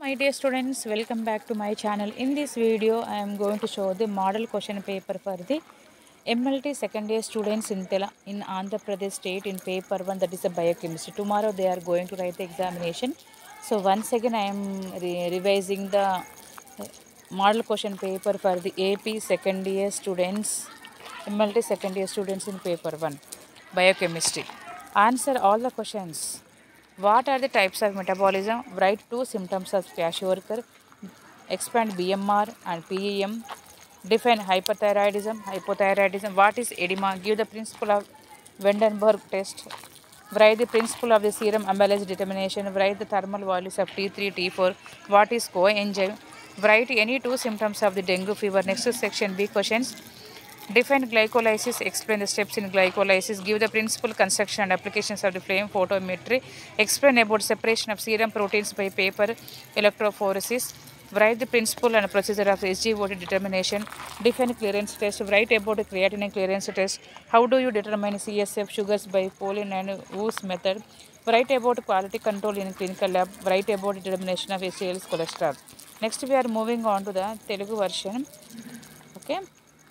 my dear students welcome back to my channel in this video i am going to show the model question paper for the mlt second year students in Tela in andhra pradesh state in paper 1 that is a biochemistry tomorrow they are going to write the examination so once again i am re- revising the uh, model question paper for the ap second year students mlt second year students in paper 1 biochemistry answer all the questions what are the types of metabolism? Write two symptoms of kwashiorkor. Expand BMR and PEM. Define hyperthyroidism, hypothyroidism. What is edema? Give the principle of Vandenberg test. Write the principle of the serum amylase determination. Write the thermal values of T3, T4. What is coenzyme? Write any two symptoms of the dengue fever. Next section B questions. Define glycolysis, explain the steps in glycolysis, give the principal construction and applications of the flame photometry, explain about separation of serum proteins by paper electrophoresis, write the principle and procedure of SGOT determination, define clearance test, write about the creatinine clearance test, how do you determine CSF sugars by Polin and Woos method, write about quality control in clinical lab, write about the determination of HDL's cholesterol. Next we are moving on to the Telugu version. Okay.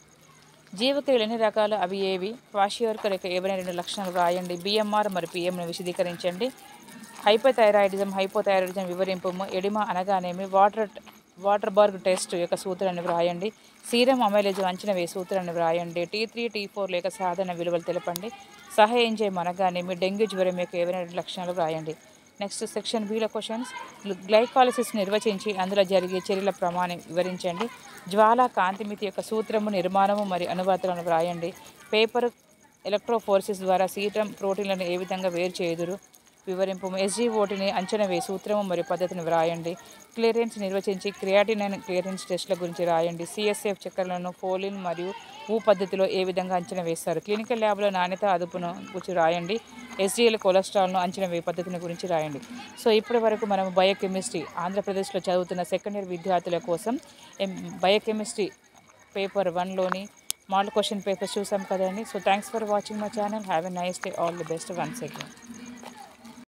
జీవక్రియలు ఎన్ని రకాలు అవి ఏవి వాషియోర్కర్ యొక్క ఏవైనా రెండు లక్షణాలు రాయండి BMR మరియు పిఎంను విశదీకరించండి హైపోథైరాయిడిజం హైపోథైరాయిడిజం వివరింపు ఎడిమా అనగానేమి వాటర్ వాటర్ బర్గ్ టెస్ట్ యొక్క సూత్రాన్ని వ్రాయండి సీరం అమైలేజ్ అంచనా వేసి సూత్రాన్ని వ్రాయండి టీ త్రీ టీ ఫోర్ లేక సాధారణ విలువలు తెలపండి సహాయం చేయము అనగానేమి డెంగ్యూ జ్వరం యొక్క ఏవైనా రెండు లక్షణాలు వ్రాయండి next section below questions glycolysis నిర్వచించి అందులో జరిగే చర్యల ప్రమాణం వివరించండి జ్వాల కాంతిమితి యొక్క సూత్రము నిర్మాణము మరియు అనువాదాలను వ్రాయండి పేపర్ ఎలక్ట్రోఫోర్సిస్ ద్వారా సీరం ప్రోటీన్లను ఏ విధంగా వేరు చేయుదురు వివరింపు ఎస్జీఓటిని అంచనా వేసి సూత్రము మరియు పద్ధతిని వ్రాయండి క్లియరెన్స్ నిర్వచించి క్రియాటినైన్ క్లియరెన్స్ టెస్ట్ల గురించి రాయండి సిఎస్ఎఫ్ చక్కెరలను ఫోలిన్ మరియు ఊ పద్ధతిలో ఏ విధంగా అంచనా వేస్తారు క్లినికల్ ల్యాబ్లో నాణ్యత అదుపును గురించి రాయండి ఎస్డిఎల్ కొలెస్ట్రాల్ను అంచనా వే పద్ధతిని గురించి రాయండి సో ఇప్పటి వరకు మనం బయోకెమిస్ట్రీ ఆంధ్రప్రదేశ్లో చదువుతున్న సెకండ్ ఇయర్ విద్యార్థుల కోసం ఎం- బయోకెమిస్ట్రీ పేపర్ వన్లోని మోడల్ క్వశ్చన్ పేపర్స్ చూసాం కదండి so thanks for watching my channel have a nice day all the best once again